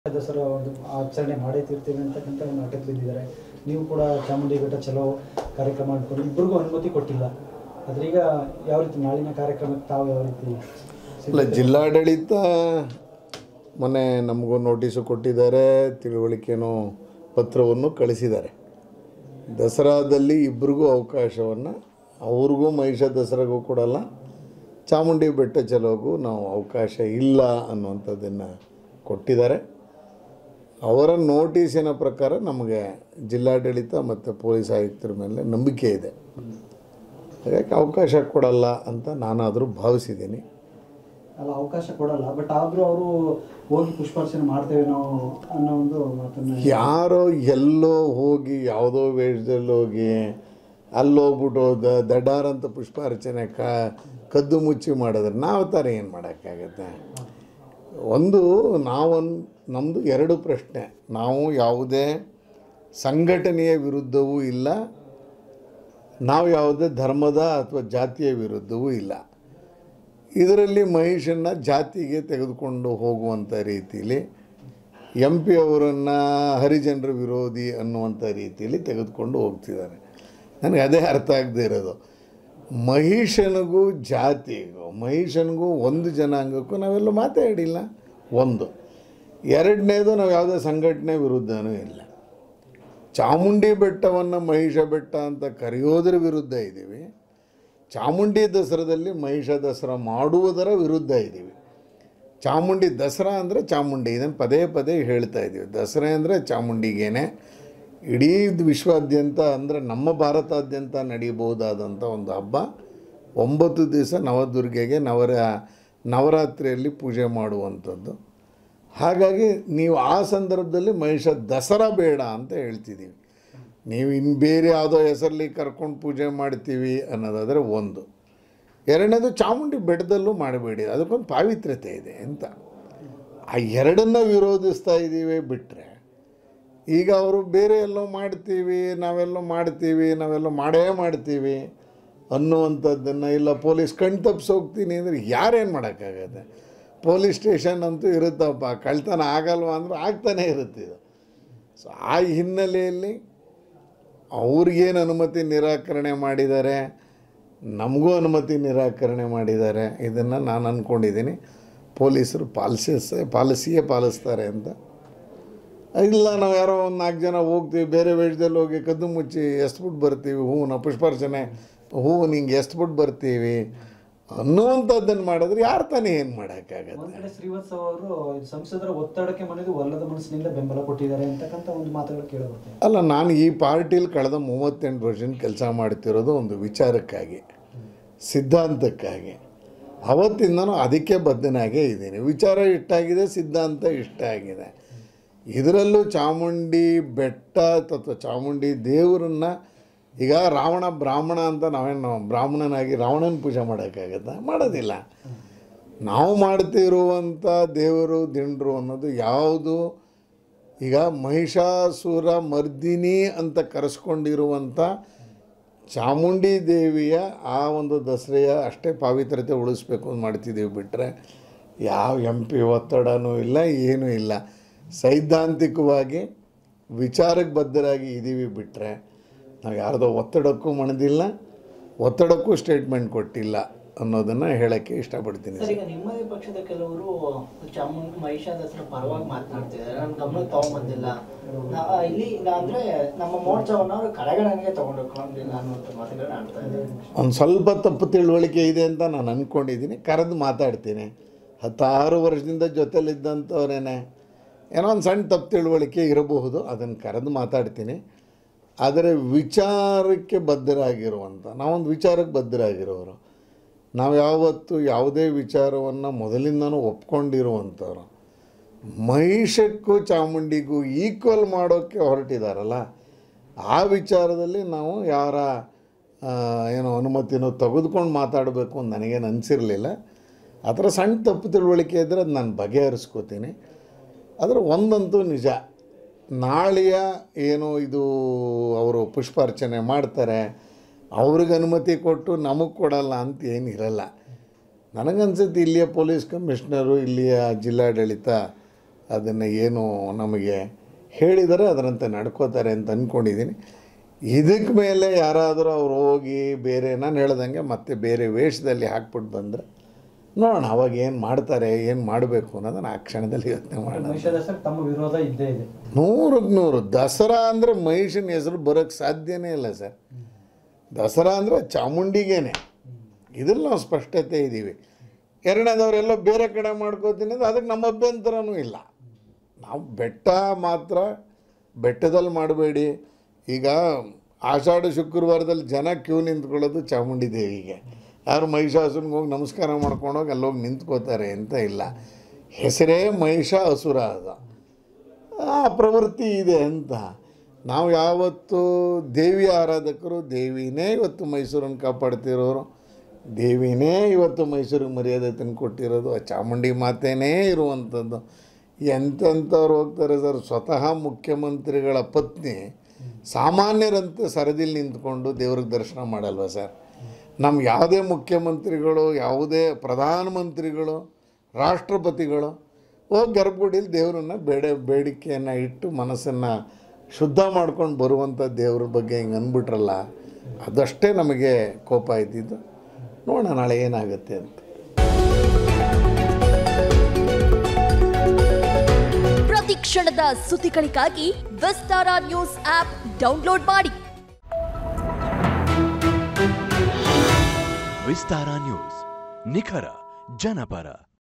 ದಸರಾ ಒಂದು ಆಚರಣೆ ಮಾಡೇ ತೀರ್ತೀವಿ ಅಂತಕ್ಕಂಥ ಒಂದು ಹಠಕ್ಕೆ ಬಿದ್ದಿದ್ದಾರೆ ನೀವು ಕೂಡ ಚಾಮುಂಡಿ ಬೆಟ್ಟ ಚಲೋ ಕಾರ್ಯಕ್ರಮ ಮಾಡ್ಕೊಂಡು ಇಬ್ಬರಿಗೂ ಅನುಮತಿ ಕೊಟ್ಟಿಲ್ಲ ಆದ್ರೆ ಈಗ ಯಾವ ರೀತಿ ನಾಳಿನ ಕಾರ್ಯಕ್ರಮಕ್ಕೆ ತಾವು ಯಾವ ರೀತಿ ಇಲ್ಲ ಜಿಲ್ಲಾಡಳಿತ ಮೊನ್ನೆ ನಮಗೂ ನೋಟಿಸು ಕೊಟ್ಟಿದ್ದಾರೆ ತಿಳುವಳಿಕೆನೂ ಪತ್ರವನ್ನು ಕಳಿಸಿದ್ದಾರೆ ದಸರಾದಲ್ಲಿ ಇಬ್ಬರಿಗೂ ಅವಕಾಶವನ್ನು ಅವ್ರಿಗೂ ಮಹಿಷ ದಸರಾಗೂ ಕೊಡಲ್ಲ ಚಾಮುಂಡಿ ಬೆಟ್ಟ ಚಲೋಗೂ ನಾವು ಅವಕಾಶ ಇಲ್ಲ ಅನ್ನುವಂಥದ್ದನ್ನು ಕೊಟ್ಟಿದ್ದಾರೆ ಅವರ ನೋಟಿಸಿನ ಪ್ರಕಾರ ನಮಗೆ ಜಿಲ್ಲಾಡಳಿತ ಮತ್ತು ಪೊಲೀಸ್ ಆಯುಕ್ತರ ಮೇಲೆ ನಂಬಿಕೆ ಇದೆ ಹಾಗಾಗಿ ಅವಕಾಶ ಕೊಡಲ್ಲ ಅಂತ ನಾನಾದರೂ ಭಾವಿಸಿದ್ದೀನಿ ಅಲ್ಲ ಅವಕಾಶ ಕೊಡಲ್ಲ ಬಟ್ ಆದರೂ ಅವರು ಹೋಗಿ ಪುಷ್ಪಾರ್ಚನೆ ಮಾಡ್ತೇವೆ ನಾವು ಅನ್ನೋ ಒಂದು ಮಾತನ್ನ ಯಾರೋ ಎಲ್ಲೋ ಹೋಗಿ ಯಾವುದೋ ವೇಷದಲ್ಲಿ ಹೋಗಿ ಅಲ್ಲಿ ಹೋಗ್ಬಿಟ್ಟು ದ ದಡಾರ್ ಅಂತ ಪುಷ್ಪಾರ್ಚನೆ ಕ ಕದ್ದು ಮುಚ್ಚಿ ಮಾಡಿದ್ರೆ ನಾವು ಥರ ಏನು ಮಾಡೋಕ್ಕಾಗತ್ತೆ ಒಂದು ನಾವೊಂದು ನಮ್ಮದು ಎರಡು ಪ್ರಶ್ನೆ ನಾವು ಯಾವುದೇ ಸಂಘಟನೆಯ ವಿರುದ್ಧವೂ ಇಲ್ಲ ನಾವು ಯಾವುದೇ ಧರ್ಮದ ಅಥವಾ ಜಾತಿಯ ವಿರುದ್ಧವೂ ಇಲ್ಲ ಇದರಲ್ಲಿ ಮಹಿಷನ್ನು ಜಾತಿಗೆ ತೆಗೆದುಕೊಂಡು ಹೋಗುವಂಥ ರೀತಿಯಲ್ಲಿ ಎಂ ಪಿ ಅವರನ್ನು ಹರಿಜನರ ವಿರೋಧಿ ಅನ್ನುವಂಥ ರೀತಿಯಲ್ಲಿ ತೆಗೆದುಕೊಂಡು ಹೋಗ್ತಿದ್ದಾರೆ ನನಗೆ ಅದೇ ಅರ್ಥ ಆಗದೆ ಇರೋದು ಮಹಿಷನಿಗೂ ಜಾತಿಗೂ ಮಹಿಷನಿಗೂ ಒಂದು ಜನಾಂಗಕ್ಕೂ ನಾವೆಲ್ಲ ಮಾತಾಡಿಲ್ಲ ಒಂದು ಎರಡನೇದು ನಾವು ಯಾವುದೇ ಸಂಘಟನೆ ವಿರುದ್ಧನೂ ಇಲ್ಲ ಚಾಮುಂಡಿ ಬೆಟ್ಟವನ್ನು ಮಹಿಷ ಬೆಟ್ಟ ಅಂತ ಕರೆಯೋದ್ರ ವಿರುದ್ಧ ಇದ್ದೀವಿ ಚಾಮುಂಡಿ ದಸರಾದಲ್ಲಿ ಮಹಿಷ ದಸರಾ ಮಾಡುವುದರ ವಿರುದ್ಧ ಇದ್ದೀವಿ ಚಾಮುಂಡಿ ದಸರಾ ಅಂದರೆ ಚಾಮುಂಡಿ ಇದನ್ನು ಪದೇ ಪದೇ ಹೇಳ್ತಾ ಇದ್ದೀವಿ ದಸರಾ ಅಂದರೆ ಚಾಮುಂಡಿಗೇನೆ ಇಡೀ ವಿಶ್ವಾದ್ಯಂತ ಅಂದರೆ ನಮ್ಮ ಭಾರತಾದ್ಯಂತ ನಡೆಯಬಹುದಾದಂಥ ಒಂದು ಹಬ್ಬ ಒಂಬತ್ತು ದಿವಸ ನವದುರ್ಗೆಗೆ ನವರ ನವರಾತ್ರಿಯಲ್ಲಿ ಪೂಜೆ ಮಾಡುವಂಥದ್ದು ಹಾಗಾಗಿ ನೀವು ಆ ಸಂದರ್ಭದಲ್ಲಿ ಮಹಿಷ ದಸರಾ ಬೇಡ ಅಂತ ಹೇಳ್ತಿದ್ದೀವಿ ನೀವು ಇನ್ನು ಬೇರೆ ಯಾವುದೋ ಹೆಸರಲ್ಲಿ ಕರ್ಕೊಂಡು ಪೂಜೆ ಮಾಡ್ತೀವಿ ಅನ್ನೋದಾದರೆ ಒಂದು ಎರಡನೇದು ಚಾಮುಂಡಿ ಬೆಟ್ಟದಲ್ಲೂ ಮಾಡಬೇಡಿ ಅದಕ್ಕೊಂದು ಪಾವಿತ್ರ್ಯತೆ ಇದೆ ಅಂತ ಆ ಎರಡನ್ನ ವಿರೋಧಿಸ್ತಾ ಇದ್ದೀವಿ ಬಿಟ್ಟರೆ ಈಗ ಅವರು ಬೇರೆ ಎಲ್ಲೋ ಮಾಡ್ತೀವಿ ನಾವೆಲ್ಲೋ ಮಾಡ್ತೀವಿ ನಾವೆಲ್ಲೋ ಮಾಡೇ ಮಾಡ್ತೀವಿ ಅನ್ನುವಂಥದ್ದನ್ನು ಇಲ್ಲ ಪೊಲೀಸ್ ಕಣ್ ತಪ್ಪಿಸಿ ಹೋಗ್ತೀನಿ ಅಂದರೆ ಯಾರೇನು ಮಾಡೋಕ್ಕಾಗತ್ತೆ ಪೊಲೀಸ್ ಸ್ಟೇಷನ್ ಅಂತೂ ಇರುತ್ತಪ್ಪ ಕಳ್ತನ ಆಗಲ್ವಾ ಅಂದ್ರೆ ಆಗ್ತಾನೇ ಇರುತ್ತೆ ಇದು ಸೊ ಆ ಹಿನ್ನೆಲೆಯಲ್ಲಿ ಅವ್ರಿಗೇನು ಅನುಮತಿ ನಿರಾಕರಣೆ ಮಾಡಿದ್ದಾರೆ ನಮಗೂ ಅನುಮತಿ ನಿರಾಕರಣೆ ಮಾಡಿದ್ದಾರೆ ಇದನ್ನು ನಾನು ಅಂದ್ಕೊಂಡಿದ್ದೀನಿ ಪೊಲೀಸರು ಪಾಲಿಸ ಪಾಲಿಸಿಯೇ ಪಾಲಿಸ್ತಾರೆ ಅಂತ ಇಲ್ಲ ನಾವು ಯಾರೋ ಒಂದು ನಾಲ್ಕು ಜನ ಹೋಗ್ತೀವಿ ಬೇರೆ ವೇಷದಲ್ಲಿ ಹೋಗಿ ಕದ್ದು ಮುಚ್ಚಿ ಎಸ್ಬಿಟ್ಟು ಬರ್ತೀವಿ ಹೂವನ್ನ ಪುಷ್ಪಾರ್ಚನೆ ಹೂವು ನಿಂಗೆ ಎಸ್ಬಿಟ್ಟು ಬರ್ತೀವಿ ಅನ್ನುವಂಥದ್ದನ್ನು ಮಾಡಿದ್ರೆ ಯಾರು ತಾನೇ ಏನು ಮಾಡೋಕ್ಕಾಗತ್ತೆ ಒಂದ್ ಕಡೆ ಶ್ರೀವತ್ಸವ ಅವರು ಸಂಸದರ ಒತ್ತಡಕ್ಕೆ ಮನೆದು ಒಲ್ಲದ ಮನಸ್ಸಿನಿಂದ ಬೆಂಬಲ ಕೊಟ್ಟಿದ್ದಾರೆ ಅಂತಕ್ಕಂಥ ಒಂದು ಮಾತುಗಳು ಕೇಳಬರ್ತವೆ ಅಲ್ಲ ನಾನು ಈ ಪಾರ್ಟಿಲಿ ಕಳೆದ ಮೂವತ್ತೆಂಟು ವರ್ಷದಿಂದ ಕೆಲಸ ಮಾಡ್ತಿರೋದು ಒಂದು ವಿಚಾರಕ್ಕಾಗಿ ಸಿದ್ಧಾಂತಕ್ಕಾಗಿ ಅವತ್ತಿಂದನೂ ಅದಕ್ಕೆ ಬದ್ಧನಾಗೇ ಇದ್ದೀನಿ ವಿಚಾರ ಇಷ್ಟಾಗಿದೆ ಸಿದ್ಧಾಂತ ಇಷ್ಟ ಆಗಿದೆ ಇದರಲ್ಲೂ ಚಾಮುಂಡಿ ಬೆಟ್ಟ ಅಥವಾ ಚಾಮುಂಡಿ ದೇವರನ್ನ ಈಗ ರಾವಣ ಬ್ರಾಹ್ಮಣ ಅಂತ ನಾವೇನು ಬ್ರಾಹ್ಮಣನಾಗಿ ರಾವಣನ ಪೂಜೆ ಮಾಡೋಕ್ಕಾಗತ್ತಾ ಮಾಡೋದಿಲ್ಲ ನಾವು ಮಾಡ್ತಿರುವಂಥ ದೇವರು ದಿಂಡ್ರು ಅನ್ನೋದು ಯಾವುದು ಈಗ ಮಹಿಷಾಸುರ ಮರ್ದಿನಿ ಅಂತ ಕರೆಸ್ಕೊಂಡಿರುವಂಥ ಚಾಮುಂಡಿ ದೇವಿಯ ಆ ಒಂದು ದಸರೆಯ ಅಷ್ಟೇ ಪಾವಿತ್ರತೆ ಉಳಿಸ್ಬೇಕು ಅಂತ ಮಾಡ್ತಿದ್ದೀವಿ ಬಿಟ್ಟರೆ ಯಾವ ಎಂ ಪಿ ಒತ್ತಡನೂ ಇಲ್ಲ ಏನೂ ಇಲ್ಲ ಸೈದ್ಧಾಂತಿಕವಾಗಿ ವಿಚಾರಕ್ಕೆ ಬದ್ಧರಾಗಿ ಇದ್ದೀವಿ ಬಿಟ್ಟರೆ ನಾವು ಯಾರ್ದೋ ಒತ್ತಡಕ್ಕೂ ಮಣದಿಲ್ಲ ಒತ್ತಡಕ್ಕೂ ಸ್ಟೇಟ್ಮೆಂಟ್ ಕೊಟ್ಟಿಲ್ಲ ಅನ್ನೋದನ್ನು ಹೇಳೋಕ್ಕೆ ಇಷ್ಟಪಡ್ತೀನಿ ಸರ್ ಈಗ ನಿಮ್ಮದೇ ಪಕ್ಷದ ಕೆಲವರು ಚಾಮುಂಡಿ ಮಹಿಷ ದಸರಾ ಪರವಾಗಿ ಮಾತನಾಡ್ತಿದ್ದಾರೆ ನನ್ನ ಗಮನಕ್ಕೆ ತಗೊಂಬಂದಿಲ್ಲ ನಾ- ಇಲ್ಲಿ ಇಲ್ಲ ಅಂದ್ರೆ ನಮ್ಮ ಮೋರ್ಚಾವನ್ನ ಅವರು ಕಡೆಗಣನೆಗೆ ತಗೊಂಡಿಲ್ಲ ಅನ್ನುವಂಥ ಮಾತುಗಳನ್ನ ಆಡ್ತಾ ಇದ್ದಾರೆ ಒಂದು ಸ್ವಲ್ಪ ತಪ್ಪು ತಿಳುವಳಿಕೆ ಇದೆ ಅಂತ ನಾನು ಅಂದ್ಕೊಂಡಿದ್ದೀನಿ ಕರೆದು ಮಾತಾಡ್ತೀನಿ ಹತ್ತಾರು ವರ್ಷದಿಂದ ಜೊತೆಲಿದ್ದಂಥವ್ರೇನೆ ಏನೋ ಒಂದು ಸಣ್ಣ ತಪ್ಪು ತಿಳುವಳಿಕೆ ಇರಬಹುದು ಅದನ್ನು ಕರೆದು ಮಾತಾಡ್ತೀನಿ ಆದರೆ ವಿಚಾರಕ್ಕೆ ಬದ್ಧರಾಗಿರುವಂಥ ನಾವೊಂದು ವಿಚಾರಕ್ಕೆ ಬದ್ಧರಾಗಿರೋರು ನಾವು ಯಾವತ್ತು ಯಾವುದೇ ವಿಚಾರವನ್ನು ಮೊದಲಿಂದನೂ ಒಪ್ಕೊಂಡಿರುವಂಥವ್ರು ಮಹಿಷಕ್ಕೂ ಚಾಮುಂಡಿಗೂ ಈಕ್ವಲ್ ಮಾಡೋಕ್ಕೆ ಹೊರಟಿದ್ದಾರಲ್ಲ ಆ ವಿಚಾರದಲ್ಲಿ ನಾವು ಯಾರ ಆ, ಏನೋ ಅನುಮತಿನೂ ತೆಗೆದುಕೊಂಡು ಮಾತಾಡಬೇಕು ಅಂತ ನನಗೇನು ಅನಿಸಿರಲಿಲ್ಲ ಆ ಥರ ಸಣ್ಣ ತಪ್ಪು ತಿಳುವಳಿಕೆ ಇದ್ದರೆ ಅದು ನಾನು ಬಗೆಹರಿಸ್ಕೋತೀನಿ ಆದರೆ ಒಂದಂತೂ ನಿಜ ನಾಳೆಯ ಏನು ಇದು ಅವರು ಪುಷ್ಪಾರ್ಚನೆ ಮಾಡ್ತಾರೆ ಅವ್ರಿಗೆ ಅನುಮತಿ ಕೊಟ್ಟು ನಮಗೆ ಕೊಡಲ್ಲ ಅಂತ ಏನಿರಲ್ಲ ನನಗನ್ಸುತ್ತೆ ಇಲ್ಲಿಯ ಪೊಲೀಸ್ ಕಮಿಷನರು ಇಲ್ಲಿಯ ಜಿಲ್ಲಾಡಳಿತ ಅದನ್ನು ಏನು ನಮಗೆ ಹೇಳಿದರೆ ಅದರಂತೆ ನಡ್ಕೋತಾರೆ ಅಂತ ಅಂದ್ಕೊಂಡಿದ್ದೀನಿ ಇದಕ್ಕೆ ಮೇಲೆ ಯಾರಾದರೂ ಅವ್ರು ಹೋಗಿ ಬೇರೆ ನಾನು ಹೇಳ್ದಂಗೆ ಮತ್ತೆ ಬೇರೆ ವೇಷದಲ್ಲಿ ಹಾಕ್ಬಿಟ್ಟು ಬಂದರೆ ನೋಡೋಣ ಅವಾಗ ಏನು ಮಾಡ್ತಾರೆ ಏನು ಮಾಡಬೇಕು ಅನ್ನೋದನ್ನು ಆ ಕ್ಷಣದಲ್ಲಿ ಯೋಚನೆ ಮಾಡೋಣ ಮಹಿಷಾ ದಸರಾ ತಮ್ಮ ವಿರೋಧ ಇದ್ದೇ ಇದೆ ನೂರಕ್ಕೆ ನೂರು ದಸರಾ ಅಂದರೆ ಮಹಿಷನ ಹೆಸರು ಬರೋಕ್ಕೆ ಸಾಧ್ಯನೇ ಇಲ್ಲ ಸರ್ ದಸರಾ ಅಂದರೆ ಚಾಮುಂಡಿಗೇನೆ ಇದ್ರಲ್ಲಿ ನಾವು ಸ್ಪಷ್ಟತೆ ಇದ್ದೀವಿ ಎರಡನೇದವರೆಲ್ಲ ಬೇರೆ ಕಡೆ ಮಾಡ್ಕೋತೀನಿ ಅಂದ್ರೆ ಅದಕ್ಕೆ ನಮ್ಮ ಅಭ್ಯಂತರನೂ ಇಲ್ಲ ನಾವು ಬೆಟ್ಟ ಮಾತ್ರ ಬೆಟ್ಟದಲ್ಲಿ ಮಾಡಬೇಡಿ ಈಗ ಆಷಾಢ ಶುಕ್ರವಾರದಲ್ಲಿ ಜನ ಕ್ಯೂ ನಿಂತ್ಕೊಳ್ಳೋದು ಚಾಮುಂಡಿ ದೇವಿಗೆ ಯಾರು ಮಹಿಷಾಸುರನಿಗೆ ಹೋಗಿ ನಮಸ್ಕಾರ ಮಾಡ್ಕೊಂಡೋಗಿ ಅಲ್ಲೋಗಿ ನಿಂತ್ಕೋತಾರೆ ಅಂತ ಇಲ್ಲ ಹೆಸರೇ ಮಹಿಷ ಅಸುರ ಅದು ಆ ಪ್ರವೃತ್ತಿ ಇದೆ ಅಂತ ನಾವು ಯಾವತ್ತು ದೇವಿ ಆರಾಧಕರು ದೇವಿನೇ ಇವತ್ತು ಮೈಸೂರನ್ನು ಕಾಪಾಡ್ತಿರೋರು ದೇವಿನೇ ಇವತ್ತು ಮೈಸೂರಿಗೆ ಮರ್ಯಾದೆ ತಂದು ಕೊಟ್ಟಿರೋದು ಆ ಚಾಮುಂಡಿ ಮಾತೇನೇ ಇರುವಂಥದ್ದು ಎಂತೆಂಥವ್ರು ಹೋಗ್ತಾರೆ ಸರ್ ಸ್ವತಃ ಮುಖ್ಯಮಂತ್ರಿಗಳ ಪತ್ನಿ ಸಾಮಾನ್ಯರಂತೆ ಸರದಿಲ್ಲಿ ನಿಂತ್ಕೊಂಡು ದೇವ್ರಿಗೆ ದರ್ಶನ ಮಾಡಲ್ವ ಸರ್ ನಮ್ಮ ಯಾವುದೇ ಮುಖ್ಯಮಂತ್ರಿಗಳು ಯಾವುದೇ ಪ್ರಧಾನಮಂತ್ರಿಗಳು ರಾಷ್ಟ್ರಪತಿಗಳು ಹೋಗಿ ಗರ್ಭಗುಡಿಲಿ ದೇವರನ್ನ ಬೇಡ ಬೇಡಿಕೆಯನ್ನು ಇಟ್ಟು ಮನಸ್ಸನ್ನು ಶುದ್ಧ ಮಾಡ್ಕೊಂಡು ಬರುವಂಥ ದೇವ್ರ ಬಗ್ಗೆ ಹಿಂಗೆ ಅಂದ್ಬಿಟ್ರಲ್ಲ ಅದಷ್ಟೇ ನಮಗೆ ಕೋಪ ಇದ್ದಿದ್ದು ನೋಡೋಣ ನಾಳೆ ಏನಾಗುತ್ತೆ ಅಂತ ಪ್ರತಿ ಕ್ಷಣದ ಸುದ್ದಿಗಳಿಗಾಗಿ ವಿಸ್ತಾರ ನ್ಯೂಸ್ ಆಪ್ ಡೌನ್ಲೋಡ್ ಮಾಡಿ ವಿಸ್ತಾರ ನ್ಯೂಸ್ ನಿಖರ ಜನಪರ